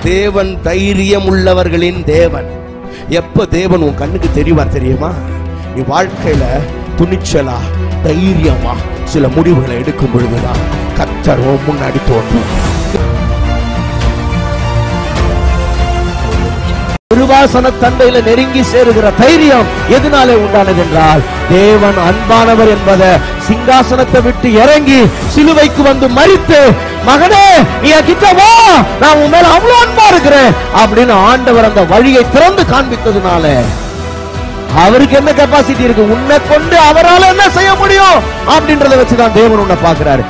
தேவன் தைரியம் உள்ளவர்களின் தேவன் எப்ப தேவன் உன் கண்ணுக்கு தெரிவார் தெரியுமா நீ வாழ்க்கையில துணிச்சலா தைரியமா சில முடிவுகளை எடுக்கும் பொழுதுதான் கத்தர் உன் முன்னாடி தோன்றும் திருவாசன தண்டையில நெருங்கி சேருகிற தைரியம் எதனாலே உண்டானது என்றால் தேவன் அன்பானவர் என்பதை சிங்காசனத்தை விட்டு இறங்கி சிலுவைக்கு வந்து மறித்து மகனே நீ என் கிட்ட வா நான் உன் மேல அவ்வளவு அன்பா இருக்கிறேன் அப்படின்னு ஆண்டவர் அந்த வழியை திறந்து காண்பித்ததுனால அவருக்கு என்ன கெப்பாசிட்டி இருக்கு உன்னை கொண்டு அவரால் என்ன செய்ய முடியும் அப்படின்றத வச்சுதான் தேவன் உன்னை பாக்குறாரு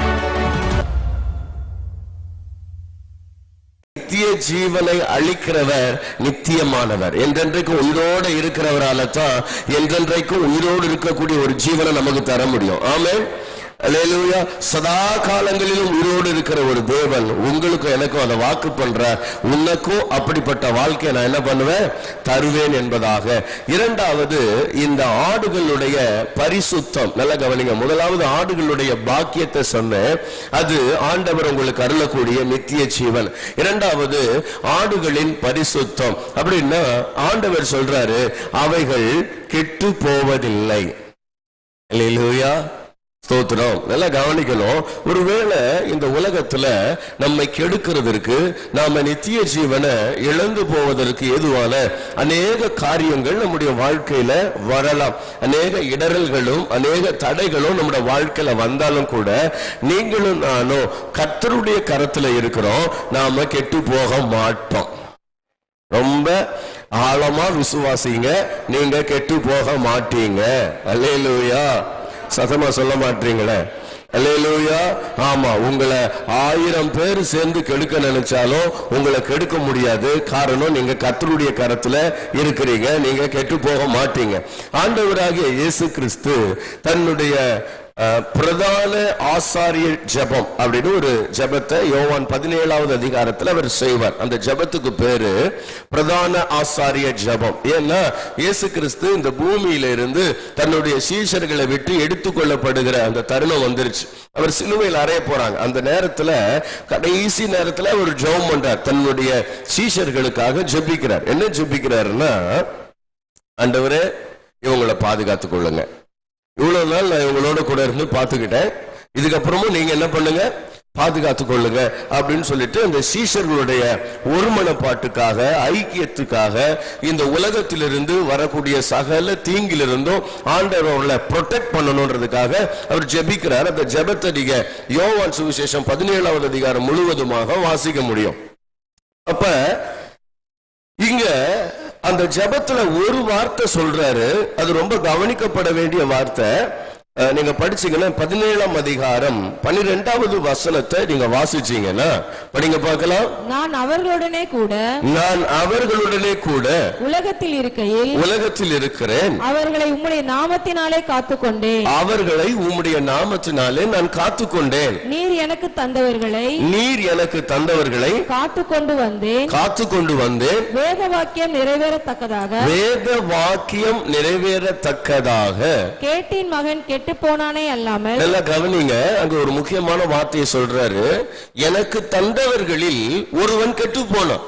நித்திய ஜீவனை அளிக்கிறவர் நித்தியமானவர் என்றென்றைக்கும் உயிரோடு இருக்கிறவரால தான் என்றென்றைக்கும் உயிரோடு இருக்கக்கூடிய ஒரு ஜீவனை நமக்கு தர முடியும் ஆமென் அல்லேலூயா சதா காலங்களிலும் உயிரோடு இருக்கிற ஒரு தேவன் உங்களுக்கும் எனக்கும் அதை வாக்கு பண்ற உனக்கும் அப்படிப்பட்ட வாழ்க்கையை நான் என்ன பண்ணுவேன் தருவேன் என்பதாக இரண்டாவது இந்த ஆடுகளுடைய பரிசுத்தம் நல்லா கவனிங்க முதலாவது ஆடுகளுடைய பாக்கியத்தை சொன்னேன் அது ஆண்டவர் உங்களுக்கு அருளக்கூடிய நித்திய ஜீவன் இரண்டாவது ஆடுகளின் பரிசுத்தம் அப்படின்னா ஆண்டவர் சொல்றாரு அவைகள் கெட்டு போவதில்லை அல்லேலூயா ஸ்தோத்திரம் நல்லா கவனிக்கணும் ஒருவேளை இந்த உலகத்துல நம்மை கெடுக்கிறதற்கு நாம நித்திய ஜீவனை இழந்து போவதற்கு ஏதுவான அநேக காரியங்கள் நம்முடைய வாழ்க்கையில வரலாம் அநேக இடரல்களும் அநேக தடைகளும் நம்முடைய வாழ்க்கையில வந்தாலும் கூட நீங்களும் நானும் கர்த்தருடைய கரத்துல இருக்கிறோம் நாம கெட்டு போக மாட்டோம் ரொம்ப ஆழமா விசுவாசிங்க நீங்க கெட்டு போக மாட்டீங்க அல்லேலூயா சத்தமா சொல்ல மாட்டீங்களே அல்லேலூயா ஆமா உங்களை ஆயிரம் பேர் சேர்ந்து கெடுக்க நினைச்சாலும் உங்களை கெடுக்க முடியாது காரணம் நீங்க கர்த்தருடைய கரத்துல இருக்கிறீங்க நீங்க கெட்டு போக மாட்டீங்க ஆண்டவராகிய இயேசு கிறிஸ்து தன்னுடைய அஹ், பிரதான ஆசாரிய ஜெபம் அப்படின்னு ஒரு ஜெபத்தை யோவான் பதினேழாவது அதிகாரத்தில் அவர் செய்வார் அந்த ஜெபத்துக்கு பேரு பிரதான ஆசாரிய ஜெபம் ஏன்னா இயேசு கிறிஸ்து இந்த பூமியில இருந்து தன்னுடைய சீஷர்களை விட்டு எடுத்துக்கொள்ளப்படுகிற அந்த தருணம் வந்துருச்சு அவர் சிலுவையில் அறைய போறாங்க அந்த நேரத்துல கடைசி நேரத்துல அவர் ஜெபம் பண்றார் தன்னுடைய சீஷர்களுக்காக ஜெபிக்கிறார் என்ன ஜெபிக்கிறாருன்னா ஆண்டவரே இவங்களை பாதுகாத்துக் கொள்ளுங்க இவ்வளவு நாள் நான் இவங்களோட கூட இருந்து பார்த்துக்கிட்டேன் இதுக்கப்புறமும் நீங்க என்ன பண்ணுங்க பாதுகாத்துக் கொள்ளுங்க அப்படின்னு சொல்லிட்டு அந்த சீஷர்களுடைய ஒருமனப்பாட்டுக்காக ஐக்கியத்துக்காக இந்த உலகத்திலிருந்து வரக்கூடிய சகல தீங்கிலிருந்தும் ஆண்டவர் அவர்களை ப்ரொடெக்ட் பண்ணணுன்றதுக்காக அவர் ஜெபிக்கிறார் அந்த ஜெபத்தை நீங்க யோவான் சுவிசேஷம் பதினேழாவது அதிகாரம் முழுவதுமாக வாசிக்க முடியும் அப்ப இங்க அந்த ஜெபத்துல ஒரு வார்த்தை சொல்றாரு அது ரொம்ப கவனிக்கப்பட வேண்டிய வார்த்தை அஹ், நீங்க படிச்சீங்கன்னா பதினேழாம் அதிகாரம் பன்னிரெண்டாவது வசனத்தை நீங்க வாசிச்சீங்கன்னா படிங்க பார்க்கலாம் நான் அவர்களுடனே கூட நான் அவர்களுடனே கூட உலகத்தில் இருக்கையில் உலகத்தில் இருக்கிறேன் அவர்களை உம்முடைய நாமத்தினாலே காத்துக்கொண்டேன் அவர்களை உம்முடைய நாமத்தினாலே நான் காத்துக்கொண்டேன் நீர் எனக்கு தந்தவர்களை நீர் எனக்கு தந்தவர்களை காத்துக்கொண்டு வந்தேன் காத்து கொண்டு வந்தேன் வேத வாக்கியம் நிறைவேறத்தக்கதாக வேத வாக்கியம் நிறைவேறத்தக்கதாக கேட்டின் மகன் கெட்டு போனானே அல்லாமல் நல்லா கவனிங்க அங்க ஒரு முக்கியமான வார்த்தையை சொல்றாரு எனக்கு தந்தவர்களில் ஒருவன் கெட்டு போனான்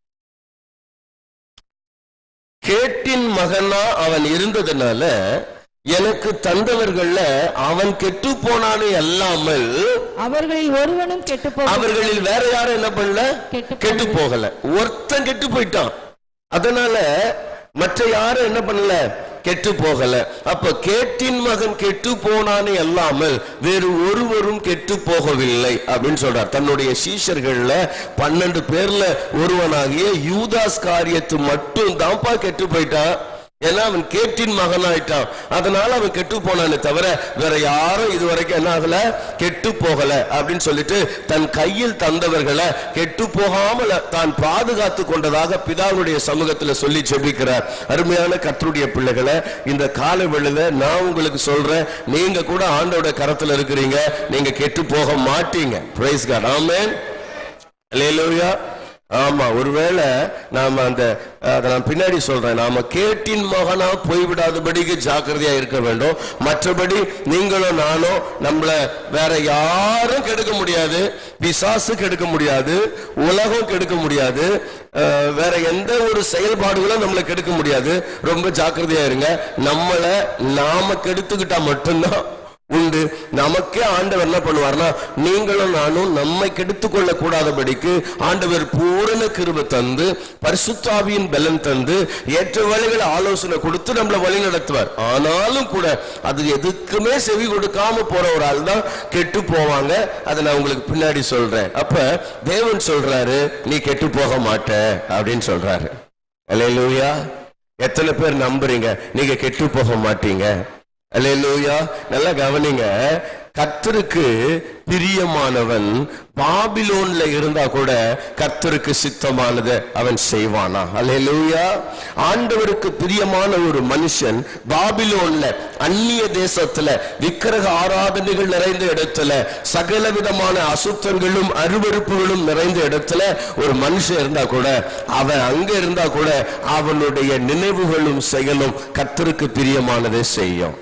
கேட்டின் மகனா அவன் இருந்ததுனால எனக்கு தந்தவர்கள்ல அவன் கெட்டு போனானே அல்லாமல் அவர்களில் ஒருவனும் கெட்டு போ அவர்களில் வேற யாரும் என்ன பண்ணல கெட்டு கெட்டு போகல ஒருத்தன் கெட்டு போயிட்டான் அதனால மற்ற யாரும் என்ன பண்ணல கெட்டு போகல அப்ப கேட்டின் மகன் கெட்டு போனானே அல்லாமல் வேறு ஒருவரும் கெட்டு போகவில்லை அப்படின்னு சொல்றார் தன்னுடைய சீஷர்கள்ல பன்னெண்டு பேர்ல ஒருவனாகிய யூதாஸ் காரியத்து மட்டும் தான்ப்பா கெட்டு போயிட்டான் ஏன்னா அவன் கேட்டின் மகனாயிட்டான் அதனால அவன் கெட்டு போனானே தவிர வேற யாரும் இதுவரைக்கும் என்ன ஆகல கெட்டு போகல அப்படின்னு சொல்லிட்டு தன் கையில் தந்தவர்களை கெட்டு போகாமல் தான் பாதுகாத்து கொண்டதாக பிதாவுடைய சமூகத்துல சொல்லி ஜெபிக்கிறார் அருமையான கர்த்தருடைய பிள்ளைகளை இந்த கால வேளையில நான் உங்களுக்கு சொல்றேன் நீங்க கூட ஆண்டோட கரத்துல இருக்கிறீங்க நீங்க கெட்டு போக மாட்டீங்க பிரைஸ் காட் ஆமென் அல்லேலூயா ஆமா ஒருவேளை நாம அந்த அதை நான் பின்னாடி சொல்றேன் நாம கேட்டின் மகனா போய்விடாதபடிக்கு ஜாக்கிரதையா இருக்க வேண்டும் மற்றபடி நீங்களும் நானும் நம்மள வேற யாரும் கெடுக்க முடியாது பிசாசு கெடுக்க முடியாது உலகம் கெடுக்க முடியாது அஹ், வேற எந்த ஒரு செயல்பாடுகளும் நம்மளை கெடுக்க முடியாது ரொம்ப ஜாக்கிரதையா இருங்க நம்மளை நாம கெடுத்துக்கிட்டா மட்டும்தான் உண்டு நமக்கே ஆண்டவர் என்ன பண்ணுவார்னா நீங்களும் நானும் நம்மை கெடுத்துக் கொள்ள கூடாதபடிக்கு ஆண்டவர் பூரண கிருபை தந்து பரிசுத்தாவியின் பலன் தந்து ஏற்ற வழிகளை ஆலோசனை கொடுத்து நம்மளை வழி நடத்துவார் ஆனாலும் கூட அது எதுக்குமே செவி கொடுக்காம போற ஒரு ஆள் தான் கெட்டு போவாங்க அதை நான் உங்களுக்கு பின்னாடி சொல்றேன் அப்ப தேவன் சொல்றாரு நீ கெட்டு போக மாட்ட அப்படின்னு சொல்றாரு அல்லேலூயா எத்தனை பேர் நம்புறீங்க நீங்க கெட்டு போக மாட்டீங்க அல்லேலூயா நல்லா கவனிங்க கர்த்தருக்கு பிரியமானவன் பாபிலோன்ல இருந்தா கூட கர்த்தருக்கு சித்தமானதை அவன் செய்வானா அல்லேலூயா ஆண்டவருக்கு பிரியமான ஒரு மனுஷன் பாபிலோன்ல அந்நிய தேசத்துல விக்கிரக ஆராதனைகள் நிறைந்த இடத்துல சகல விதமான அசுத்தங்களும் அருவருப்புகளும் நிறைந்த இடத்துல ஒரு மனுஷன் இருந்தா கூட அவன் அங்க இருந்தா கூட அவனுடைய நினைவுகளும் செயலும் கர்த்தருக்கு பிரியமானதை செய்யும்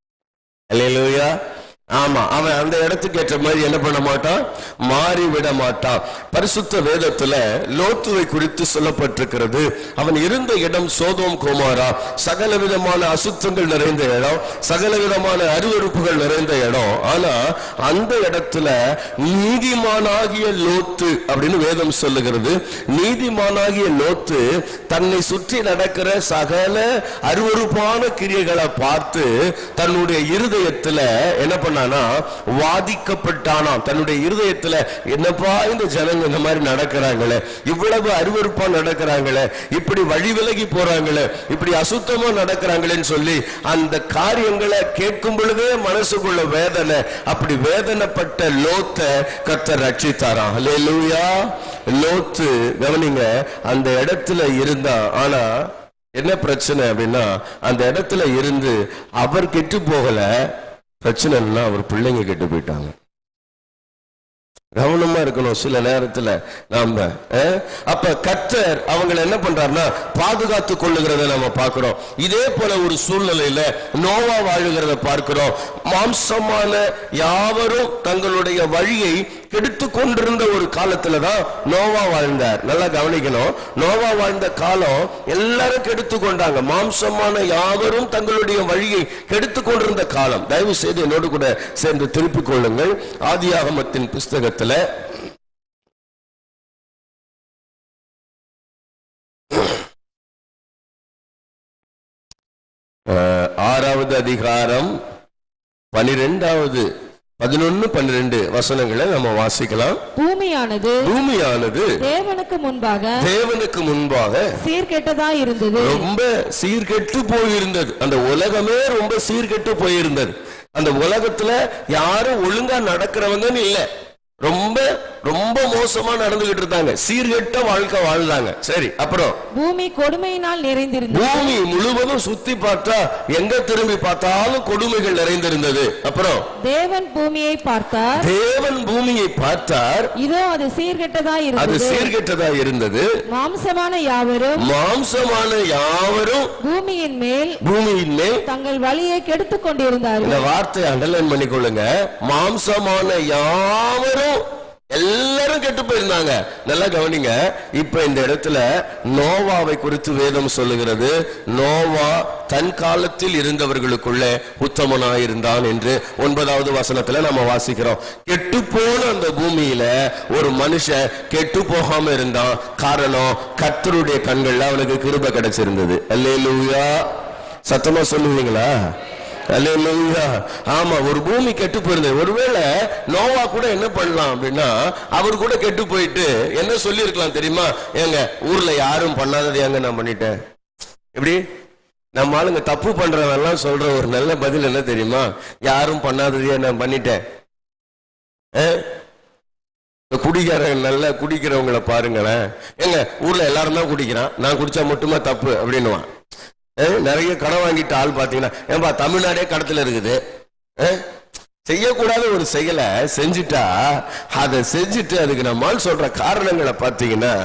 அல்லேலூயா ஆமா அவன் அந்த இடத்துக்கு ஏற்ற மாதிரி என்ன பண்ண மாட்டான் மாறி விட மாட்டான் பரிசுத்த வேதத்துல லோத்துவை குறித்து சொல்லப்பட்டிருக்கிறது அவன் இருந்த இடம் சோதோம் குமாரா சகல விதமான அசுத்தங்கள் நிறைந்த இடம் சகல விதமான அருவருப்புகள் நிறைந்த இடம் ஆனா அந்த இடத்துல நீதிமானாகிய லோத்து அப்படின்னு வேதம் சொல்லுகிறது நீதிமானாகிய லோத்து தன்னை சுற்றி நடக்கிற சகல அருவருப்பான கிரியைகளை பார்த்து தன்னுடைய இருதயத்துல என்ன பண்ணானா வாதிக்கப்பட்டானாம் தன்னுடைய இருதயத்துல என்னப்பா இந்த ஜனங்க இந்த மாதிரி நடக்கிறாங்களே இவ்வளவு அருவருப்பா நடக்கிறாங்களே இப்படி வழி விலகி போறாங்களே இப்படி அசுத்தமா நடக்கிறாங்களேன்னு சொல்லி அந்த காரியங்களை கேட்கும் பொழுதே மனசுக்குள்ள வேதனை அப்படி வேதனைப்பட்ட லோத்த கர்த்தர் ரட்சித்தாராம் அல்லேலூயா லோத்து கவனிங்க அந்த இடத்துல இருந்தா ஆனா என்ன பிரச்சனை அப்படின்னா அந்த இடத்துல இருந்து அவர் கெட்டு போகல பிரச்சனை இல்லைன்னா அவர் பிள்ளைங்க கெட்டு போயிட்டாங்க கவனமா இருக்கணும் சில நேரத்துல நாம அஹ், அப்ப கர்த்தர் அவங்களை என்ன பண்றாருன்னா பாதுகாத்து கொள்ளுகிறத நம்ம பார்க்கிறோம் இதே போல ஒரு சூழ்நிலையில நோவா வாழுகிறத பார்க்கிறோம் மாம்சமான யாவரும் தங்களுடைய வழியை கெடுத்து கொண்டிருந்த ஒரு காலத்துல தான் நோவா வாழ்ந்தார் நல்லா கவனிக்கணும் நோவா வாழ்ந்த காலம் எல்லாரும் கெடுத்து கொண்டாங்க மாம்சமான யாவரும் தங்களுடைய வழியை கெடுத்து கொண்டிருந்த காலம் தயவு செய்து என்னோடு கூட சேர்ந்து திருப்பிக் கொள்ளுங்கள் ஆதியாகமத்தின் புஸ்தகத்துல அஹ், ஆறாவது அதிகாரம் பனிரெண்டாவது பதினொன்னு பன்னிரெண்டு வசனங்களை நம்ம வாசிக்கலாம் பூமியானது பூமியானது தேவனுக்கு முன்பாக தேவனுக்கு முன்பாக சீர்கெட்டதா இருந்தது ரொம்ப சீர்கெட்டு போயிருந்தது அந்த உலகமே ரொம்ப சீர்கெட்டு போயிருந்தது அந்த உலகத்துல யாரும் ஒழுங்கா நடக்கிறவங்கன்னு இல்ல ரொம்ப ரொம்ப மோசமா நடந்துகிட்டு இருந்தாங்க சீர்கெட்ட வாழ்க்கை வாழ்ந்தாங்க சரி அப்புறம் பூமி கொடுமையினால் நிறைந்திருந்தது பூமி முழுவதும் சுத்தி பார்த்தா எங்க திரும்பி பார்த்தாலும் கொடுமைகள் நிறைந்திருந்தது அப்புறம் தேவன் பூமியை பார்த்தார் தேவன் பூமியை பார்த்தார் இதோ அது சீர்கெட்டதா அது இருந்தது சீர்கெட்டதா இருந்தது மாம்சமான யாவரும் மாம்சமான யாவரும் பூமியின் மேல் பூமியின் மேல் தங்கள் வழியை கெடுத்துக் இந்த கொண்டிருந்தார்கள் வார்த்தையை அண்டர்லைன் பண்ணிக்கொள்ளுங்க மாம்சமான யாவரும் எல்லாரும் கெட்டு போயிருந்தாங்க நல்லா கவனிங்க இப்ப இந்த இடத்துல நோவாவை குறித்து வேதம் சொல்லுகிறது நோவா தன் காலத்தில் இருந்தவர்களுக்குள்ள உத்தமனாயிருந்தான் என்று ஒன்பதாவது வசனத்துல நம்ம வாசிக்கிறோம் கெட்டு போன அந்த பூமியில ஒரு மனுஷன் கெட்டு போகாம இருந்தான் காரணம் கர்த்தருடைய கண்கள்ல அவனுக்கு கிருபை கிடைச்சிருந்தது அல்லேலூயா சத்தமா சொல்லுவீங்களா அல்லேலூயா ஆமா ஒரு பூமி கெட்டு போயிருந்தது ஒருவேளை நோவா கூட என்ன பண்ணலாம் அப்படின்னா அவர் கூட கெட்டு போயிட்டு என்ன சொல்லியிருக்கலாம் தெரியுமா ஏங்க ஊர்ல யாரும் பண்ணாதது ஏங்க நான் பண்ணிட்டேன் எப்படி நம்ம ஆளுங்க தப்பு பண்றவன் எல்லாம் சொல்ற ஒரு நல்ல பதில் என்ன தெரியுமா யாரும் பண்ணாததையே நான் பண்ணிட்டேன் ஆ? இந்த குடிக்காரங்க நல்லா குடிக்கிறவங்கள பாருங்களேன் ஏங்க ஊர்ல எல்லாரும் தான் குடிக்கிறான் நான் குடிச்சா மட்டுமா தப்பு அப்படின்னுவான் ஏ, நிறைய கடன் வாங்கிட்டு ஆள் பாத்தீங்கன்னா ஏன்பா தமிழ்நாடே கடத்துல இருக்குது ஏ, செய்யக்கூடாத ஒரு செயலை செஞ்சுட்டா அதை செஞ்சுட்டு அதுக்கு நம்மால் சொல்ற காரணங்களை பார்த்தீங்கன்னா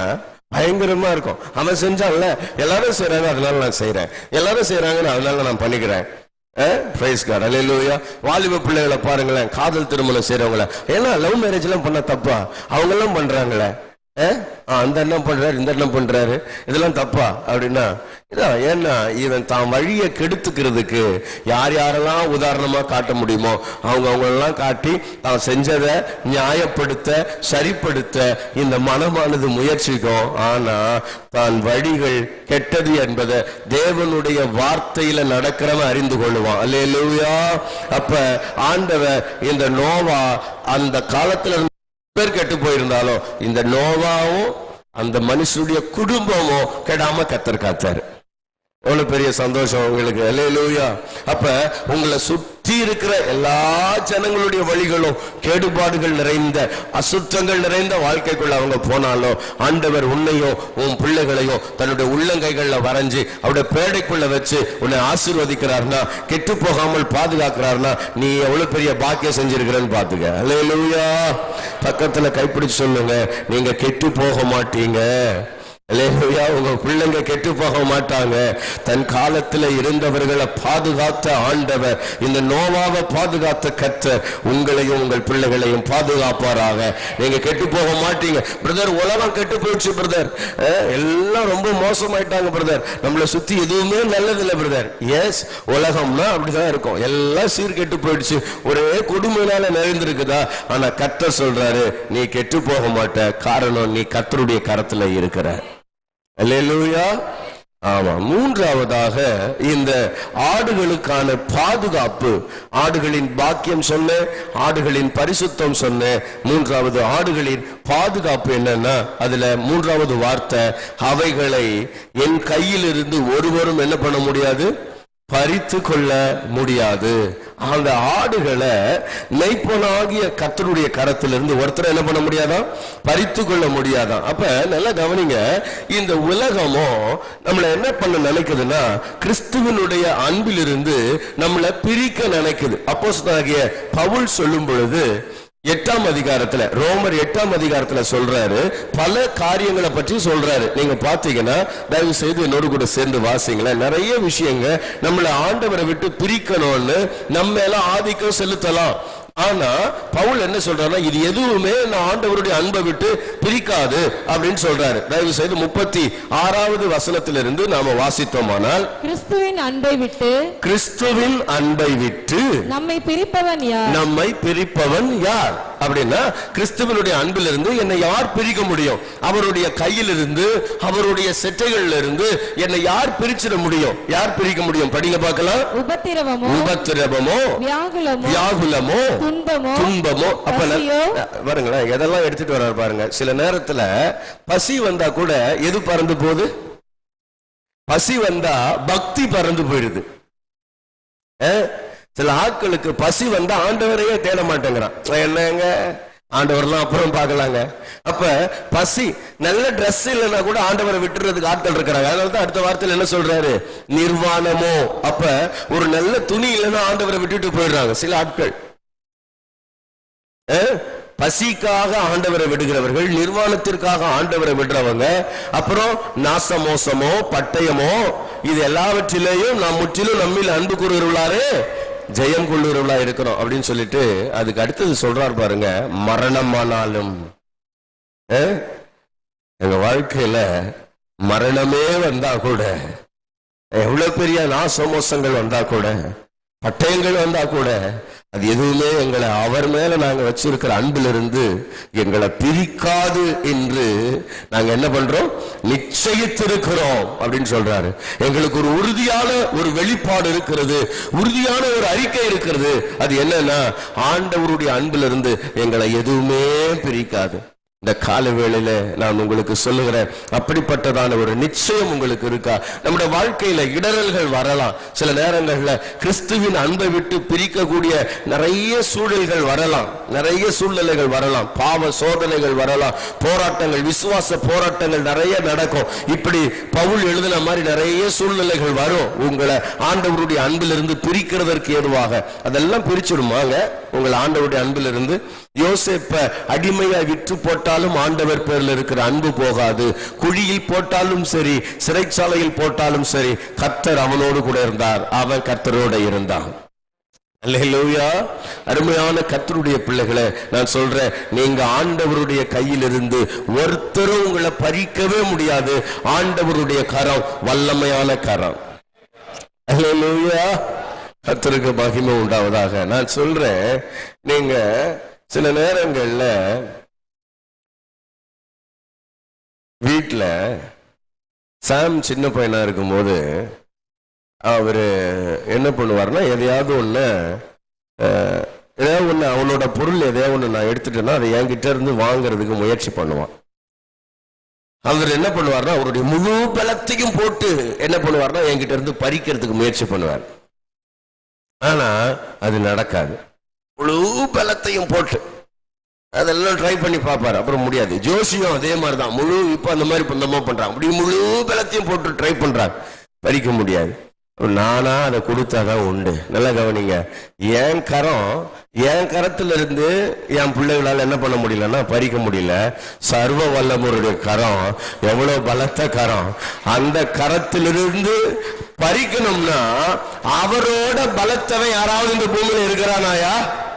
பயங்கரமா இருக்கும் அவன் செஞ்சான்ல எல்லாரும் செய்றாங்க அதனால நான் செய்றேன் எல்லாரும் செய்றாங்கன்னு அதனால நான் பண்ணிக்கிறேன் பிரைஸ் கார்டு அல்லேலூயா வாலிப பிள்ளைகளை பாருங்களேன் காதல் திருமணம் செய்றவங்கள ஏன்னா லவ் மேரேஜ் எல்லாம் பண்ண தப்பா அவங்க எல்லாம் பண்றாங்களே அஹ்? ஆ, அந்த அண்ணன் பண்றாரு இந்த அண்ணன் பண்றாரு இதெல்லாம் தப்பா அப்படின்னா இதான் ஏன்னா இவன் தான் வழியை கெடுத்துக்கிறதுக்கு யார் யாரெல்லாம் உதாரணமா காட்ட முடியுமோ அவங்க அவங்க எல்லாம் காட்டி தான் செஞ்சதை நியாயப்படுத்த சரிப்படுத்த இந்த மனமானது முயற்சிக்கும் ஆனா தான் வழிகள் கெட்டது என்பதை தேவனுடைய வார்த்தையில நடக்கிறவன் அறிந்து கொள்ளுவான் அல்லேலூயா அப்ப ஆண்டவர் இந்த நோவா அந்த காலத்துல இருந்த பேர் கெட்டு போயிருந்தாலும் இந்த நோவாவும் அந்த மனுஷனுடைய குடும்பமும் கெடாம கத்தர் காத்தாரு எவ்வளவு பெரிய சந்தோஷம் உங்களுக்கு அல்லேலூயா அப்ப உங்களை சுற்றி இருக்கிற எல்லா ஜனங்களுடைய வழிகளும் கேடுபாடுகள் நிறைந்த அசுத்தங்கள் நிறைந்த வாழ்க்கைக்குள்ள அவங்க போனாலும் ஆண்டவர் உன்னையும் உன் பிள்ளைகளையும் தன்னுடைய உள்ளங்கைகள்ல வரைஞ்சு அவருடைய பேடைக்குள்ள வச்சு உன்னை ஆசீர்வதிக்கிறார்னா கெட்டு போகாமல் பாதுகாக்கிறார்னா நீ எவ்வளவு பெரிய பாக்கியம் செஞ்சிருக்கிறன்னு பாத்துக்க அல்லேலூயா பக்கத்துல கைப்பிடிச்சு சொல்லுங்க நீங்க கெட்டு போக மாட்டீங்க அல்லேலூயா உங்க பிள்ளைங்க கெட்டு போக மாட்டாங்க தன் காலத்துல இருந்தவர்களை பாதுகாத்த ஆண்டவர் இந்த நோவாவை பாதுகாத்த கத்தர் உங்களையும் உங்கள் பிள்ளைகளையும் பாதுகாப்பாராக நீங்க கெட்டு போக மாட்டீங்க பிரதர் உலகம் கெட்டு போயிடுச்சு பிரதர் எல்லாம் ரொம்ப மோசமாயிட்டாங்க பிரதர் நம்மளை சுத்தி எதுவுமே நல்லது இல்லை பிரதர் எஸ் உலகம்னா அப்படிதான் இருக்கும் எல்லாம் சீர்கெட்டு போயிடுச்சு ஒரே கொடுமையினால நிறைந்திருக்குதா ஆனா கத்தர் சொல்றாரு நீ கெட்டு போக மாட்ட காரணம் நீ கத்தருடைய கரத்துல இருக்கிற அல்லேலூயா ஆமா மூன்றாவதாக இந்த ஆடுகளுக்கான பாதுகாப்பு ஆடுகளின் பாக்கியம் சொன்னேன் ஆடுகளின் பரிசுத்தம் சொன்னேன் மூன்றாவது ஆடுகளின் பாதுகாப்பு என்னன்னா அதுல மூன்றாவது வார்த்தை அவைகளை என் கையிலிருந்து ஒருவரும் என்ன பண்ண முடியாது பறித்து கொள்ள முடியாது அந்த ஆடுகளை மெய்ப்பனாகிய கத்தருடைய கரத்திலிருந்து ஒருத்தர் என்ன பண்ண முடியாதான் பறித்து கொள்ள முடியாதான் அப்ப நல்லா கவனிங்க இந்த உலகமோ நம்மளை என்ன பண்ண நினைக்குதுன்னா கிறிஸ்துவனுடைய அன்பிலிருந்து நம்மளை பிரிக்க நினைக்குது அப்போஸ் பவுல் சொல்லும் பொழுது எட்டாம் அதிகாரத்துல ரோமர் எட்டாம் அதிகாரத்துல சொல்றாரு பல காரியங்களை பற்றி சொல்றாரு நீங்க பாத்தீங்கன்னா தயவு செய்து என்னோடு கூட சேர்ந்து வாசிங்களேன் நிறைய விஷயங்க நம்மளை ஆண்டவரை விட்டு பிரிக்கணும்னு நம்ம மேல ஆதிக்கம் செலுத்தலாம் ஆனா பவுல் என்ன சொல்றாருன்னா இது எதுவுமே நான் ஆண்டவருடைய அன்பை விட்டு பிரிக்காது அப்படின்னு சொல்றாரு தயவு செய்து முப்பத்தி ஆறாவது வசனத்திலிருந்து நாம வாசித்தோமானால் கிறிஸ்துவின் அன்பை விட்டு கிறிஸ்துவின் அன்பை விட்டு நம்மை பிரிப்பவன் யார் நம்மை பிரிப்பவன் யார் அப்படின்னா கிறிஸ்துவனுடைய அன்பிலிருந்து என்னை யார் பிரிக்க முடியும் அவருடைய கையிலிருந்து அவருடைய செட்டைகள்ல இருந்து என்னை யார் பிரிச்சிட முடியும் யார் பிரிக்க முடியும் படிங்க பார்க்கலாம் உபத்திரவமோ உபத்திரவமோ வியாகுலமோ வியாகுலமோ துன்பமோ துன்பமோ அப்ப ந- பசியோ பாருங்களேன் எதெல்லாம் எடுத்துட்டு வர்றாரு பாருங்க சில நேரத்துல பசி வந்தா கூட எது பறந்து போகுது பசி வந்தா பக்தி பறந்து போயிடுது அஹ்? சில ஆட்களுக்கு பசி வந்தா ஆண்டவரையே தேட மாட்டேங்கிறான் என்னங்க ஆண்டவர்லாம் அப்புறம் பார்க்கலாங்க அப்ப பசி நல்ல Dress இல்லைன்னா கூட ஆண்டவரை விட்டுறதுக்கு ஆட்கள் இருக்கிறாங்க அதனால தான் அடுத்த வார்த்தையில் என்ன சொல்றாரு நிர்வாணமோ அப்ப ஒரு நல்ல துணி இல்லைன்னா ஆண்டவரை விட்டுட்டு போயிடுறாங்க சில ஆட்கள் அஹ்? பசிக்காக ஆண்டவரை விடுகிறவர்கள் நிர்வாணத்திற்காக ஆண்டவரை விடுறவங்க அப்புறம் நாசமோசமோ பட்டயமோ இது எல்லாவற்றிலேயும் நாம் முற்றிலும் நம்மில் அன்பு கூறுகிறவளாரு ஜெயம் கொள்ளுகிறவளா இருக்கிறோம் அப்படின்னு சொல்லிட்டு அதுக்கு அடுத்தது சொல்றார் பாருங்க மரணமானாலும் அஹ்? எங்க வாழ்க்கையில மரணமே வந்தா கூட எவ்வளவு பெரிய நாசமோசங்கள் வந்தா கூட பட்டயங்கள் வந்தா கூட அது எதுவுமே எங்களை அவர் மேல நாங்க வச்சிருக்கிற அன்பிலிருந்து எங்களை பிரிக்காது என்று நாங்க என்ன பண்றோம் நிச்சயித்திருக்கிறோம் அப்படின்னு சொல்றாரு எங்களுக்கு ஒரு உறுதியான ஒரு வெளிப்பாடு இருக்கிறது உறுதியான ஒரு அறிக்கை இருக்கிறது அது என்னன்னா ஆண்டவருடைய அன்பிலிருந்து எங்களை எதுவுமே பிரிக்காது இந்த கால வேளையில நான் உங்களுக்கு சொல்லுகிறேன் அப்படிப்பட்டதான ஒரு நிச்சயம் உங்களுக்கு இருக்கா நம்முடைய வாழ்க்கையில இடரல்கள் வரலாம் சில நேரங்கள்ல கிறிஸ்துவின் அன்பை விட்டு பிரிக்கக்கூடிய நிறைய சூழல்கள் வரலாம் நிறைய சூழ்நிலைகள் வரலாம் பாவ சோதனைகள் வரலாம் போராட்டங்கள் விசுவாச போராட்டங்கள் நிறைய நடக்கும் இப்படி பவுல் எழுதின மாதிரி நிறைய சூழ்நிலைகள் வரும் உங்களை ஆண்டவருடைய அன்பிலிருந்து பிரிக்கிறதற்கு ஏதுவாக அதெல்லாம் பிரிச்சிடுமாங்க உங்களை ஆண்டவருடைய அன்பிலிருந்து யோசேப்ப அடிமையா விற்று போட்டாலும் ஆண்டவர் பேர்ல இருக்கிற அன்பு போகாது குழியில் போட்டாலும் சரி சிறைச்சாலையில் போட்டாலும் சரி கர்த்தர் அவனோடு கூட இருந்தார் அவன் கர்த்தரோட இருந்தான் அல்லேலூயா அருமையான கர்த்தருடைய பிள்ளைகளை நான் சொல்றேன் நீங்க ஆண்டவருடைய கையில் இருந்து ஒருத்தரும் உங்களை பறிக்கவே முடியாது ஆண்டவருடைய கரம் வல்லமையான கரம் அல்லேலூயா கர்த்தருக்கு மகிமை உண்டாவதாக நான் சொல்றேன் நீங்க சில நேரங்கள்ல வீட்ல சாம் சின்ன பையனா இருக்கும்போது அவரு என்ன பண்ணுவாருன்னா எதையாவது ஒண்ணு அஹ், எதையாவது ஒண்ணு அவனோட பொருள் எதையாவது ஒண்ணு நான் எடுத்துட்டேன்னா அதை என்கிட்ட இருந்து வாங்குறதுக்கு முயற்சி பண்ணுவான் அவர் என்ன பண்ணுவார்னா அவருடைய முழு பலத்தையும் போட்டு என்ன பண்ணுவார்னா என்கிட்ட இருந்து பறிக்கிறதுக்கு முயற்சி பண்ணுவார் ஆனா அது நடக்காது முழு பலத்தையும் போட்டு அதெல்லாம் ட்ரை பண்ணி பார்ப்பாரு அப்புறம் முடியாது ஜோசியம் அதே மாதிரி தான் முழு இப்ப அந்த மாதிரி பந்தமா பண்றாங்க அப்படி முழு பலத்தையும் போட்டு ட்ரை பண்றாங்க பறிக்க முடியாது நானா அதை கொடுத்தாதான் உண்டு நல்லா கவனிங்க என் கரம் என் கரத்துல இருந்து என் பிள்ளைகளால என்ன பண்ண முடியலன்னா பறிக்க முடியல சர்வ வல்லமுருடைய கரம் எவ்வளவு பலத்த கரம் அந்த கரத்திலிருந்து பறிக்கணும்னா அவரோட பலத்தவன் யாராவது இந்த பூமியில இருக்கிறானாயா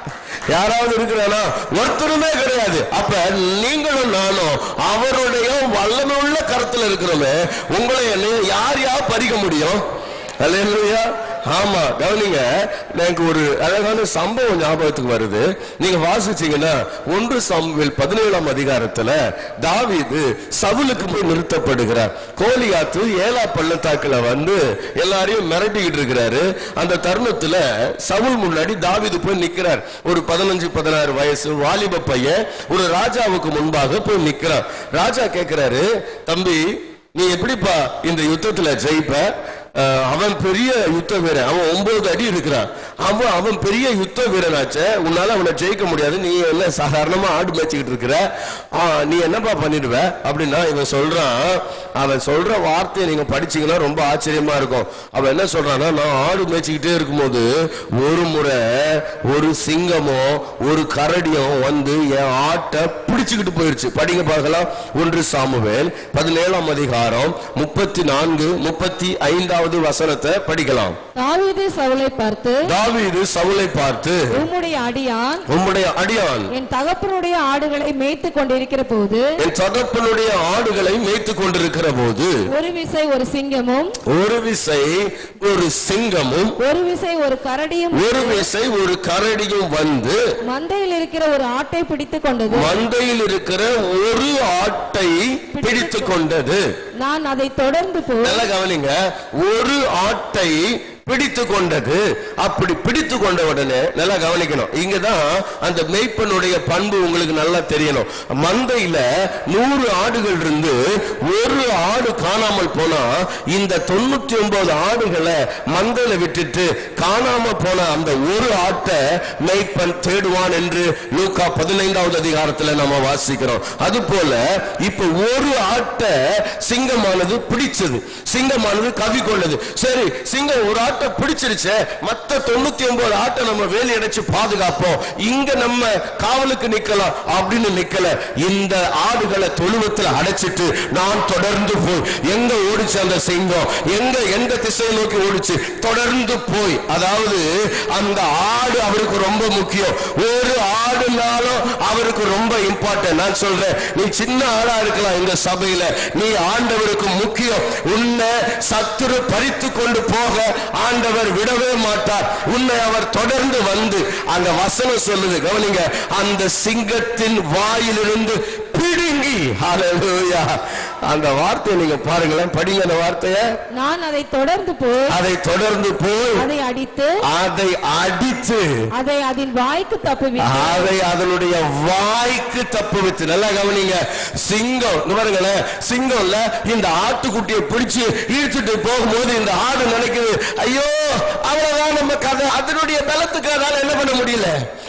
யாராவது இருக்கிறானா ஒருத்தருமே கிடையாது அப்ப நீங்களும் நானும் அவருடைய வல்லமை உள்ள கருத்துல இருக்கிறோமே உங்களை என்ன யார் யார் பறிக்க முடியும் அல்லேலூயா ஆமா கவனிங்க எனக்கு ஒரு அழகான சம்பவம் ஞாபகத்துக்கு வருது நீங்க வாசிச்சீங்கன்னா ஒன்று சாமுவேல் பதினேழாம் அதிகாரத்துல தாவீது சவுலுக்கு போய் நிறுத்தப்படுகிறார் கோலியாத்து ஏலா பள்ளத்தாக்குல வந்து எல்லாரையும் மிரட்டிக்கிட்டு இருக்கிறாரு அந்த தருணத்துல சவுல் முன்னாடி தாவீது போய் நிக்கிறார் ஒரு பதினஞ்சு பதினாறு வயசு வாலிப பையன் ஒரு ராஜாவுக்கு முன்பாக போய் நிக்கிறான் ராஜா கேக்குறாரு தம்பி நீ எப்படிப்பா இந்த யுத்தத்துல ஜெயிப்ப அஹ், அவன் பெரிய யுத்த வீரன் அவன் ஒன்பது அடி இருக்கிறான் அவன் அவன் பெரிய யுத்த வீரனாச்சே உன்னால அவனை ஜெயிக்க முடியாது நீ என்ன சாதாரணமா ஆடு மேய்ச்சிக்கிட்டு இருக்கிற ஆ, நீ என்னப்பா பண்ணிடுவ அப்படின்னா இவன் சொல்றான் அவன் சொல்ற வார்த்தையை நீங்க படிச்சீங்கன்னா ரொம்ப ஆச்சரியமா இருக்கும் அவன் என்ன சொல்றான்னா நான் ஆடு மேய்ச்சிக்கிட்டே இருக்கும்போது ஒரு முறை ஒரு சிங்கமோ ஒரு கரடியும் வந்து என் ஆட்டை பிடிச்சுக்கிட்டு போயிருச்சு படிங்க பார்க்கலாம் ஒன்று சாமுவேல் பதினேழாம் அதிகாரம் முப்பத்தி நான்கு முப்பத்தி ஐந்தாவது வசனத்தை படிக்கலாம் தாவீது சவுலை பார்த்து தாவீது சவுலை பார்த்து உம்முடைய அடியான் உம்முடைய அடியான் என் தகப்பனுடைய ஆடுகளை மேய்த்து கொண்டிருக்கிற போது என் தகப்பனுடைய ஆடுகளை மேய்த்து கொண்டிருக்கிற போது ஒரு விசை ஒரு சிங்கமும் ஒரு விசை ஒரு சிங்கமும் ஒரு விசை ஒரு கரடியும் ஒரு விசை ஒரு கரடியும் வந்து மந்தையில் இருக்கிற ஒரு ஆட்டை பிடித்துக் கொண்டது மந்தையில் இருக்கிற ஒரு ஆட்டை பிடித்து கொண்டது நான் அதை தொடர்ந்து போய் நல்லா கவனிங்க ஒரு ஆட்டை பிடித்து கொண்டது அப்படி பிடித்து கொண்ட உடனே நல்லா கவனிக்கணும் இங்கதான் அந்த மெய்ப்பனுடைய பண்பு உங்களுக்கு நல்லா தெரியணும் மந்தையில நூறு ஆடுகள் இருந்து ஒரு ஆடு காணாமல் போனா இந்த தொண்ணூத்தி ஒன்பது ஆடுகளை மந்தையில விட்டுட்டு காணாம போன அந்த ஒரு ஆட்டை மெய்ப்பன் தேடுவான் என்று லூக்கா பதினைந்தாவது அதிகாரத்துல நம்ம வாசிக்கிறோம் அது போல இப்ப ஒரு ஆட்டை சிங்கமானது பிடிச்சது சிங்கமானது கவி கொண்டது சரி சிங்கம் ஒரு ஆட்டை பிடிச்சிருச்சே மத்த தொண்ணூத்தி ஒன்பது ஆட்டை நம்ம வேலி அடைச்சு பாதுகாப்போம் இங்க நம்ம காவலுக்கு நிக்கலாம் அப்படின்னு நிக்கல இந்த ஆடுகளை தொழுவத்துல அடைச்சிட்டு நான் தொடர்ந்து போய் எங்க ஓடிச்சு அந்த சிங்கம் எங்க எந்த திசையை நோக்கி ஓடிச்சு தொடர்ந்து போய் அதாவது அந்த ஆடு அவருக்கு ரொம்ப முக்கியம் ஒரு ஆடுனாலும் அவருக்கு ரொம்ப இம்பார்ட்டன்ட் நான் சொல்றேன் நீ சின்ன ஆளா இருக்கலாம் இந்த சபையில நீ ஆண்டவருக்கு முக்கியம் உன்னை சத்துரு பறித்து கொண்டு போக ஆண்டவர் விடவே மாட்டார் உன்னை அவர் தொடர்ந்து வந்து அந்த வசனம் சொல்லுது கவனிங்க அந்த சிங்கத்தின் வாயிலிருந்து பிடுங்கி ஹalleluya அந்த வார்த்தையை நீங்க பாருங்களேன் படிங்க அந்த வார்த்தையை நான் அதை தொடர்ந்து போய் அதை தொடர்ந்து போய் அதை அடித்து அதை அடித்து அதை அதன் வாய்க்கு தப்புவித்து அதை அதனுடைய வாய்க்கு தப்பு வச்சு நல்லா கவனிங்க சிங்கம் இங்க பாருங்களேன் சிங்கம்ல இந்த ஆட்டுக்குட்டியை பிடிச்சு இழுத்துட்டு போகும்போது இந்த ஆடு நினைக்குது ஐயோ அவ்வளவுதான் நம்ம கதை அதனுடைய பலத்துக்கு அதால என்ன பண்ண முடியல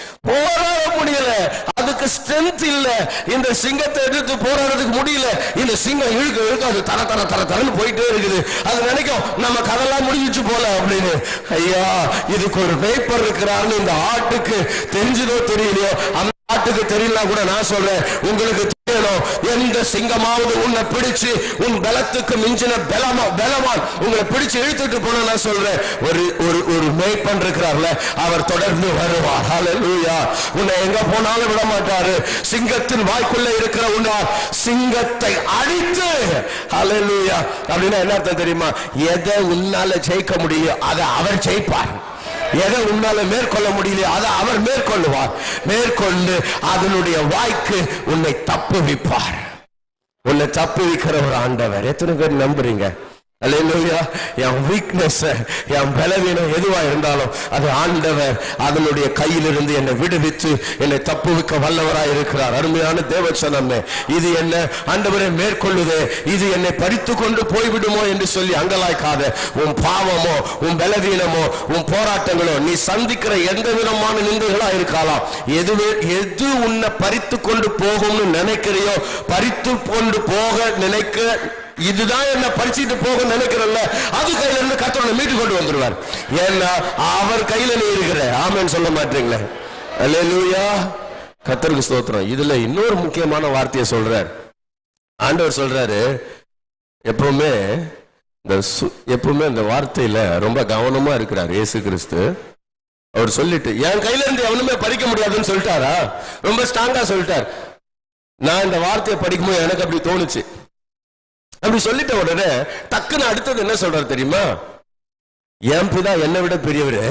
போராட முடியல அதுக்கு ஸ்ட்ரென்த் இல்ல இந்த சிங்கத்தை எதிர்த்து போராடுறதுக்கு முடியல இந்த சிங்கம் இழுக்க இழுக்க அது தர தர தர தரன்னு போயிட்டே இருக்குது அது நினைக்கும் நம்ம கதெல்லாம் முடிஞ்சிச்சு போல அப்படின்னு ஐயா இதுக்கு ஒரு மேய்ப்பர் இருக்கிறாருன்னு இந்த ஆட்டுக்கு தெரிஞ்சதோ தெரியலையோ அந்த பாட்டுக்கு தெரியல கூட நான் சொல்றேன் உங்களுக்கு தெரியணும் எந்த சிங்கமாவது உன்னை பிடிச்சு உன் பலத்துக்கு மிஞ்சின பலமா பலவான் உங்களை பிடிச்சு இழுத்துட்டு போன நான் சொல்றேன் ஒரு ஒரு ஒரு மேய்ப்பன் இருக்கிறார்ல அவர் தொடர்ந்து வருவார் ஹalleluya உன்னை எங்க போனாலும் விட மாட்டாரு சிங்கத்தின் வாய்க்குள்ள இருக்கிற உன்னால் சிங்கத்தை அடித்து ஹalleluya அப்படின்னா என்ன அர்த்தம் தெரியுமா எதை உன்னால ஜெயிக்க முடியும் அதை அவர் ஜெயிப்பார் எதை உன்னால மேற்கொள்ள முடியலையோ அதை அவர் மேற்கொள்ளுவார் மேற்கொண்டு அதனுடைய வாய்க்கு உன்னை தப்புவிப்பார் உன்னை தப்புவிக்கிற ஒரு ஆண்டவர் எத்தனை பேர் நம்புறீங்க அல்லேலூயா என் வீக்னஸ் என் பலவீனம் எதுவா இருந்தாலும் அது ஆண்டவர் அதனுடைய கையிலிருந்து என்னை விடுவித்து என்னை தப்புவிக்க வல்லவராய் இருக்கிறார் அருமையான தேவச்சனமே இது என்ன ஆண்டவரை மேற்கொள்ளுதே இது என்னை பறித்து கொண்டு போய்விடுமோ என்று சொல்லி அங்கலாய்க்காத உன் பாவமோ உன் பலவீனமோ உன் போராட்டங்களோ நீ சந்திக்கிற எந்த விதமான நிந்தைகளா இருக்கலாம் எதுவே எது உன்னை பறித்து கொண்டு போகும்னு நினைக்கிறியோ பறித்து கொண்டு போக நினைக்க இதுதான் என்ன பறிச்சுட்டு போக நினைக்கிறல்ல அது கையில இருந்து கத்தனை மீட்டு கொண்டு வந்துருவார் ஏன்னா அவர் கையில நீ இருக்கிற ஆமென்னு சொல்ல மாட்டீங்களே அல்லேலூயா கத்தருக்கு ஸ்தோத்திரம் இதுல இன்னொரு முக்கியமான வார்த்தையை சொல்றார் ஆண்டவர் சொல்றாரு எப்பவுமே இந்த சு- எப்பவுமே இந்த வார்த்தையில ரொம்ப கவனமா இருக்கிறார் இயேசு கிறிஸ்து அவர் சொல்லிட்டு என் கையில இருந்து எவனுமே பறிக்க முடியாதுன்னு சொல்லிட்டாரா ரொம்ப ஸ்ட்ராங்கா சொல்லிட்டார் நான் இந்த வார்த்தையை படிக்கும்போது எனக்கு அப்படி தோணுச்சு அப்படி சொல்லிட்ட உடனே டக்குன்னு அடுத்தது என்ன சொல்றாரு தெரியுமா என் பிதா என்னை விட பெரியவரு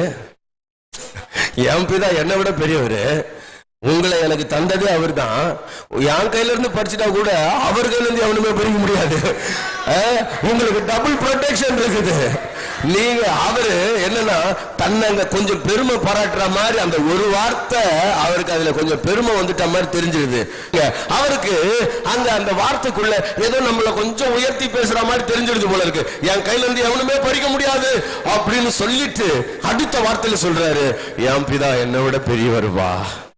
என் பிதா என்னை விட பெரியவரு உங்களை எனக்கு தந்ததே அவர்தான் என் கையில இருந்து பறிச்சுட்டா கூட அவர் கையில இருந்து எவனுமே பறிக்க முடியாது அஹ், உங்களுக்கு டபுள் ப்ரொடெக்ஷன் இருக்குது நீங்க அவரு என்னன்னா தன்னை அங்க கொஞ்சம் பெருமை பாராட்டுற மாதிரி அந்த ஒரு வார்த்தை அவருக்கு அதுல கொஞ்சம் பெருமை வந்துட்ட மாதிரி தெரிஞ்சிருது இங்க அவருக்கு அங்க அந்த வார்த்தைக்குள்ள ஏதோ நம்மள கொஞ்சம் உயர்த்தி பேசுற மாதிரி தெரிஞ்சிருது போல இருக்கு என் கையில இருந்து எவனுமே பறிக்க முடியாது அப்படின்னு சொல்லிட்டு அடுத்த வார்த்தையில சொல்றாரு என் பிதா என்னை விட பெரியவருவா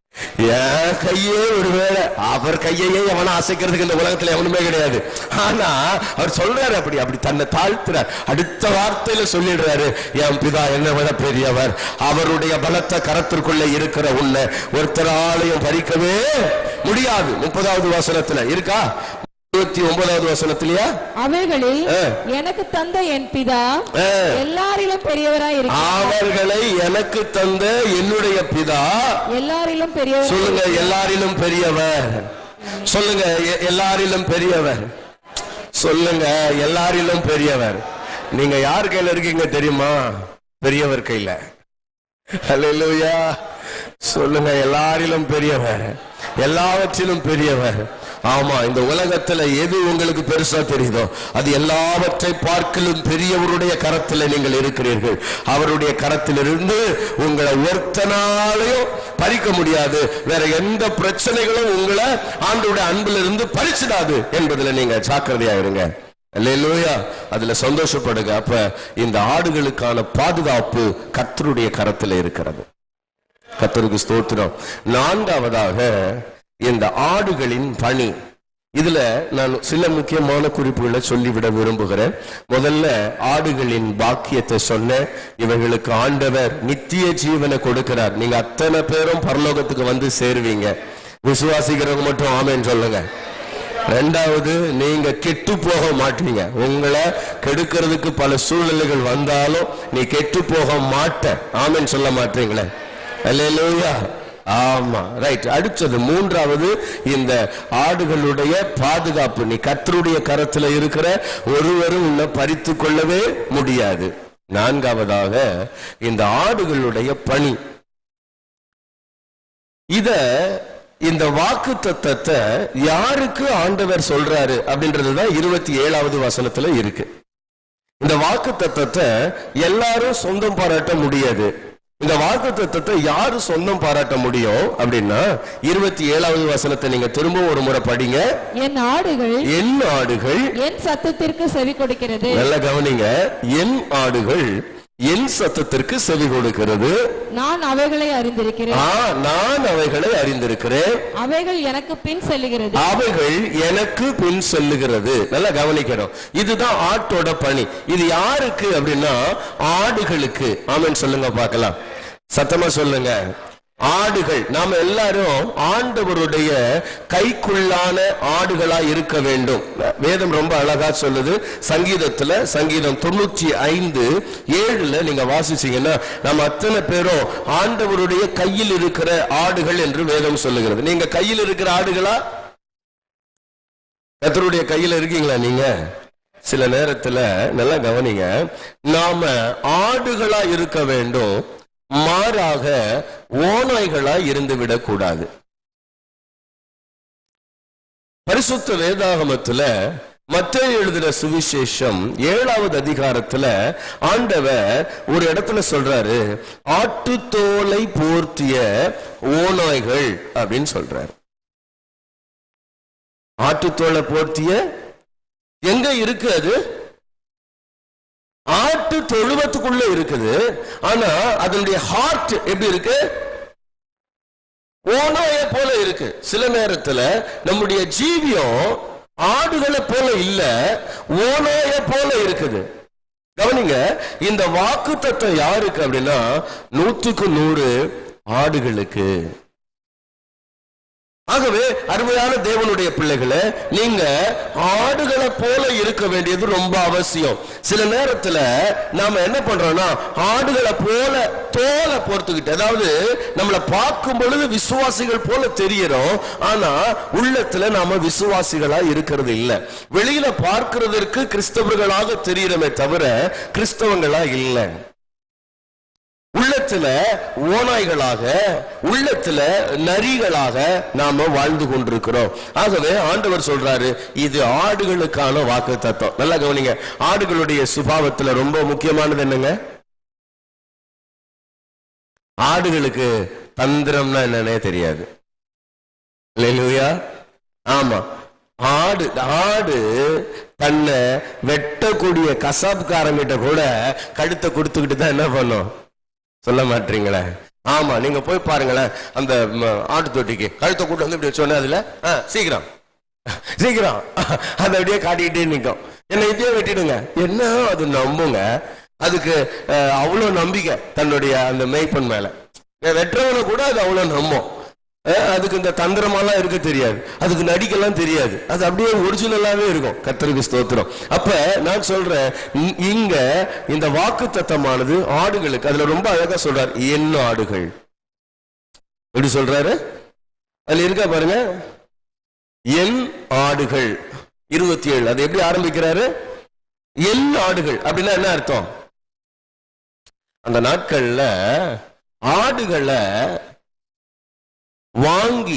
என் கையே ஒருவேளை அவர் கையையே எவனை அசைக்கிறதுக்கு இந்த உலகத்துல எவனுமே கிடையாது ஆனா அவர் சொல்றாரு அப்படி அப்படி தன்னை தாழ்த்துறார் அடுத்த வார்த்தையில சொல்லிடுறாரு என் பிதா என்னை விட பெரியவர் அவருடைய பலத்த கரத்திற்குள்ள இருக்கிற உன்னை ஒருத்தராலையும் பறிக்கவே முடியாது முப்பதாவது வசனத்துல இருக்கா இருபத்தி ஒன்பதாவது வசனத்திலயா அவைகளில் ஆ. எனக்கு தந்த என் பிதா ஆ. எல்லாரிலும் பெரியவராய் இருக்கிறார் அவர்களை எனக்கு தந்த என்னுடைய பிதா எல்லாரிலும் பெரியவராய் சொல்லுங்க எல்லாரிலும் பெரியவர் சொல்லுங்க எ- எல்லாரிலும் பெரியவர் சொல்லுங்க எல்லாரிலும் பெரியவர் நீங்க யார் கையில இருக்கீங்க தெரியுமா பெரியவர் கையில அல்லேலூயா சொல்லுங்க எல்லாரிலும் பெரியவர் எல்லாவற்றிலும் பெரியவர் ஆமா இந்த உலகத்துல எது உங்களுக்கு பெருசா தெரியுதோ அது எல்லாவற்றை பார்க்கலும் பெரியவருடைய கரத்தில் நீங்கள் இருக்கிறீர்கள் அவருடைய கரத்திலிருந்து உங்களை ஒருத்தனாலையும் பறிக்க முடியாது வேற எந்த பிரச்சனைகளும் உங்களை ஆண்டோட அன்பிலிருந்து பறிச்சிடாது என்பதுல நீங்க ஜாக்கிரதையா இருங்க அல்லேலூயா அதுல சந்தோஷப்படுங்க அப்ப இந்த ஆடுகளுக்கான பாதுகாப்பு கர்த்தருடைய கரத்தில் இருக்கிறது கர்த்தருக்கு ஸ்தோத்திரம் நான்காவதாக இந்த ஆடுகளின் பணி இதுல நான் சில முக்கியமான குறிப்புகளை சொல்லிவிட விரும்புகிறேன் முதல்ல ஆடுகளின் பாக்கியத்தை சொன்னேன் இவைகளுக்கு ஆண்டவர் நித்திய ஜீவனை கொடுக்கிறார் நீங்க அத்தனை பேரும் பரலோகத்துக்கு வந்து சேருவீங்க விசுவாசிக்கிறவங்க மட்டும் ஆமேன்னு சொல்லுங்க ரெண்டாவது நீங்க கெட்டு போக மாட்டீங்க உங்களை கெடுக்கிறதுக்கு பல சூழ்நிலைகள் வந்தாலும் நீ கெட்டு போக மாட்ட ஆமென்னு சொல்ல மாட்டீங்களே அல்லேலூயா ஆமா ரைட் அடுத்தது மூன்றாவது இந்த ஆடுகளுடைய பாதுகாப்பு நீ கர்த்தருடைய கரத்துல இருக்கிற ஒருவரும் உன்னை பறித்து கொள்ளவே முடியாது நான்காவதாக இந்த ஆடுகளுடைய பணி இத இந்த வாக்கு தத்தத்தை யாருக்கு ஆண்டவர் சொல்றாரு அப்படின்றதுதான் இருபத்தி ஏழாவது வசனத்துல இருக்கு இந்த வாக்கு தத்தத்தை எல்லாரும் சொந்தம் பாராட்ட முடியாது இந்த வாக்கு தத்தத்தை யாரு சொந்தம் பாராட்ட முடியும் அப்படின்னா இருபத்தி ஏழாவது வசனத்தை நீங்க திரும்ப ஒரு முறை படிங்க என் ஆடுகள் என் ஆடுகள் என் சத்தத்திற்கு செவி கொடுக்கிறது நல்ல கவனிங்க என் ஆடுகள் என் சத்தத்திற்கு செவி கொடுக்கிறது நான் அவைகளை அறிந்திருக்கிறேன் ஆ, நான் அவைகளை அறிந்திருக்கிறேன் அவைகள் எனக்கு பின் செல்லுகிறது அவைகள் எனக்கு பின் செல்லுகிறது நல்லா கவனிக்கணும் இதுதான் ஆட்டோட பணி இது யாருக்கு அப்படின்னா ஆடுகளுக்கு ஆமென் சொல்லுங்க பார்க்கலாம் சத்தமா சொல்லுங்க ஆடுகள் நாம எல்லாரும் ஆண்டவருடைய கைக்குள்ளான ஆடுகளா இருக்க வேண்டும் வேதம் ரொம்ப அழகா சொல்லுது சங்கீதத்துல சங்கீதம் தொண்ணூற்றி ஐந்து ஏழுல நீங்க வாசிச்சீங்கன்னா நம்ம அத்தனை பேரும் ஆண்டவருடைய கையில் இருக்கிற ஆடுகள் என்று வேதம் சொல்லுகிறது நீங்க கையில் இருக்கிற ஆடுகளா கத்தருடைய கையில இருக்கீங்களா நீங்க சில நேரத்துல நல்லா கவனிங்க நாம ஆடுகளா இருக்க வேண்டும் மாறாக ஓநாய்களா இருந்து விடக்கூடாது பரிசுத்த வேதாகமத்துல மத்திய எழுதின சுவிசேஷம் ஏழாவது அதிகாரத்துல ஆண்டவர் ஒரு இடத்துல சொல்றாரு ஆட்டுத்தோலை போர்த்திய ஓநாய்கள் அப்படின்னு சொல்றாரு ஆட்டுத்தோலை போர்த்திய எங்க இருக்கு அது ஆட்டு தொழுவத்துக்குள்ள இருக்குது ஆனா அதனுடைய ஹார்ட் எப்படி இருக்கு ஓனாய போல இருக்கு சில நேரத்துல நம்முடைய ஜீவியம் ஆடுகளை போல இல்ல ஓனாய போல இருக்குது கவனிங்க இந்த வாக்கு தத்துவம் யாருக்கு அப்படின்னா நூற்றுக்கு நூறு ஆடுகளுக்கு ஆகவே அருமையான தேவனுடைய பிள்ளைகளே நீங்க ஆடுகளை போல இருக்க வேண்டியது ரொம்ப அவசியம் சில நேரத்துல நாம என்ன பண்றோம்னா ஆடுகளை போல தோலை பொறுத்துக்கிட்டு அதாவது நம்மளை பார்க்கும் பொழுது விசுவாசிகள் போல தெரியறோம் ஆனா உள்ளத்துல நாம விசுவாசிகளா இருக்கிறது இல்ல வெளியில பார்க்கிறதற்கு கிறிஸ்தவர்களாக தெரிகிறோமே தவிர கிறிஸ்தவங்களா இல்லை உள்ளத்துல ஓநாய்களாக உள்ளத்துல நரிகளாக நாம வாழ்ந்து கொண்டிருக்கிறோம் ஆகவே ஆண்டவர் சொல்றாரு இது ஆடுகளுக்கான வாக்கு தத்துவம் நல்லா கவனிங்க ஆடுகளுடைய சுபாவத்துல ரொம்ப முக்கியமானது என்னங்க ஆடுகளுக்கு தந்திரம்னா என்னன்னே தெரியாது இல்லையா ஆமா ஆடு ஆடு தன்னை வெட்டக்கூடிய கசாப்காரங்கிட்ட கூட கழுத்தை கொடுத்துக்கிட்டு தான் என்ன பண்ணும் சொல்ல மாட்டீங்களே ஆமா நீங்க போய் பாருங்களேன் அந்த ம, ஆட்டு தொட்டிக்கு கழுத்தை கூட்டு வந்து இப்படி சொன்ன அதுல ஆ, சீக்கிரம் சீக்கிரம் அதை அப்படியே காட்டிக்கிட்டே நிற்கும் என்ன இதே வெட்டிடுங்க என்ன அது நம்புங்க அதுக்கு அஹ், அவ்வளவு நம்பிக்கை தன்னுடைய அந்த மெய்ப்பன் மேல வெட்டுறவனை கூட அது அவ்வளவு நம்பும் அஹ், அதுக்கு இந்த தந்திரமாலாம் இருக்க தெரியாது அதுக்கு நடிக்கலாம் தெரியாது அது அப்படியே ஒரிஜினலாவே இருக்கும் கத்தருக்கு ஸ்தோத்திரம் அப்ப நான் சொல்றேன் இ- இங்க இந்த வாக்கு தத்தமானது ஆடுகளுக்கு அதுல ரொம்ப அழகா சொல்றார் என் ஆடுகள் எப்படி சொல்றாரு அதுல இருக்கா பாருங்க என் ஆடுகள் இருபத்தி ஏழு அது எப்படி ஆரம்பிக்கிறாரு என் ஆடுகள் அப்படின்னா என்ன அர்த்தம் அந்த நாட்கள்ல ஆடுகளை வாங்கி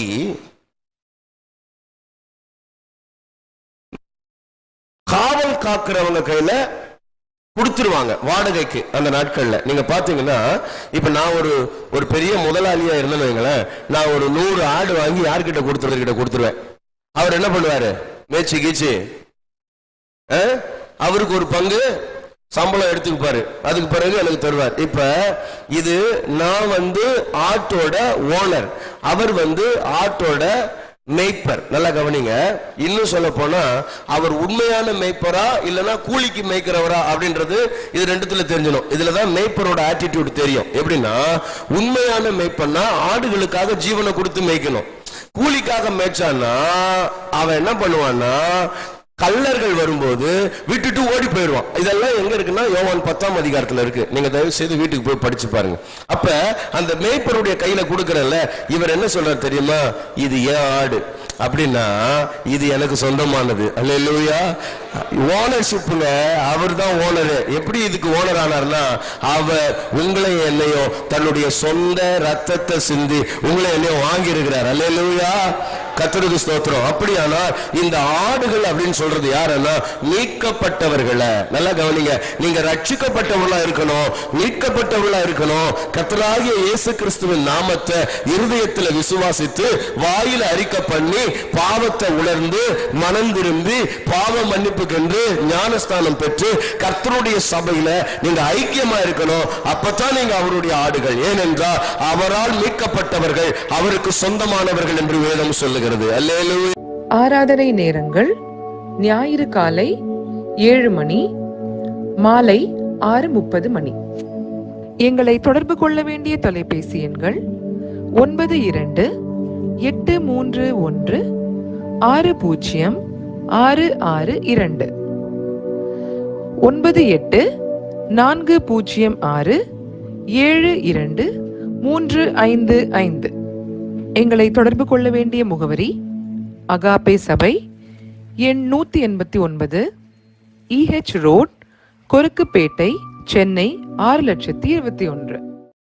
காவல் காக்குறவங்க கையில கொடுத்துருவாங்க வாடகைக்கு அந்த நாட்கள்ல நீங்க பாத்தீங்கன்னா இப்ப நான் ஒரு ஒரு பெரிய முதலாளியா இருந்தேன்னு வைங்களேன் நான் ஒரு நூறு ஆடு வாங்கி யார்கிட்ட கொடுத்துறதுகிட்ட கொடுத்துருவேன் அவர் என்ன பண்ணுவாரு மேய்ச்சி கீச்சு ஆ? அவருக்கு ஒரு பங்கு சம்பளம் எடுத்துக்குப்பாரு அதுக்கு பிறகு எனக்கு தருவார் இப்ப இது நான் வந்து ஆட்டோட ஓனர் அவர் வந்து ஆட்டோட மேய்ப்பர் நல்லா கவனிங்க இன்னும் சொல்ல போனா அவர் உண்மையான மேய்ப்பரா இல்லனா கூலிக்கு மேய்க்கிறவரா அப்படின்றது இது ரெண்டுத்துல தெரிஞ்சிடும் இதுலதான் மேய்ப்பரோட ஆட்டிடியூட் தெரியும் எப்படின்னா உண்மையான மேய்ப்பர்னா ஆடுகளுக்காக ஜீவனை கொடுத்து மேய்க்கணும் கூலிக்காக மேய்ச்சான்னா அவன் என்ன பண்ணுவான்னா கள்ளர்கள் வரும்போது விட்டுட்டு ஓடி போயிடுவான் இதெல்லாம் எங்க இருக்குன்னா யோவான் பத்தாம் அதிகாரத்துல இருக்கு நீங்க தயவு செய்து வீட்டுக்கு போய் படிச்சு பாருங்க அப்ப அந்த மேய்ப்பருடைய கையில கொடுக்கறல்ல இவர் என்ன சொல்றாரு தெரியுமா இது ஏன் ஆடு அப்படின்னா இது எனக்கு சொந்தமானது அல்லேலூயா ஓனர்ஷிப்புங்க அவர் தான் ஓனர் எப்படி இதுக்கு ஓனர் ஆனார்னா அவர் உங்களை என்னையும் தன்னுடைய சொந்த ரத்தத்தை சிந்தி உங்களை என்னையும் வாங்கி இருக்கிறார் அல்லேலூயா கத்தருக்கு ஸ்தோத்திரம் அப்படியானால் இந்த ஆடுகள் அப்படின்னு சொல்றது யாருன்னா மீட்கப்பட்டவர்களை நல்லா கவனிங்க நீங்க ரட்சிக்கப்பட்டவர்களா இருக்கணும் மீட்கப்பட்டவர்களா இருக்கணும் கத்தராகிய இயேசு கிறிஸ்துவின் நாமத்தை இருதயத்துல விசுவாசித்து வாயில அறிக்கை பண்ணி பாவத்தை உணர்ந்து மனம் திரும்பி பாவ மன்னிப்புக்கென்று ஞானஸ்தானம் பெற்று கர்த்தருடைய சபையில நீங்க ஐக்கியமா இருக்கணும் அப்பதான் நீங்க அவருடைய ஆடுகள் ஏனென்றால் அவரால் மீட்கப்பட்டவர்கள் அவருக்கு சொந்தமானவர்கள் என்று வேதம் சொல்லுகிறது அல்லேலூயா ஆராதனை நேரங்கள் ஞாயிறு காலை ஏழு மணி மாலை ஆறு முப்பது மணி எங்களை தொடர்பு கொள்ள வேண்டிய தொலைபேசி எண்கள் ஒன்பது இரண்டு எட்டு மூன்று ஒன்று ஆறு பூஜ்ஜியம் ஆறு ஆறு இரண்டு ஒன்பது எட்டு நான்கு பூஜ்ஜியம் ஆறு ஏழு இரண்டு மூன்று ஐந்து ஐந்து எங்களை தொடர்பு கொள்ள வேண்டிய முகவரி அகாபே சபை எண் நூத்தி எண்பத்தி ஒன்பது இஹெச் ரோட் கொருக்குப்பேட்டை சென்னை ஆறு லட்சத்தி இருபத்தி ஒன்று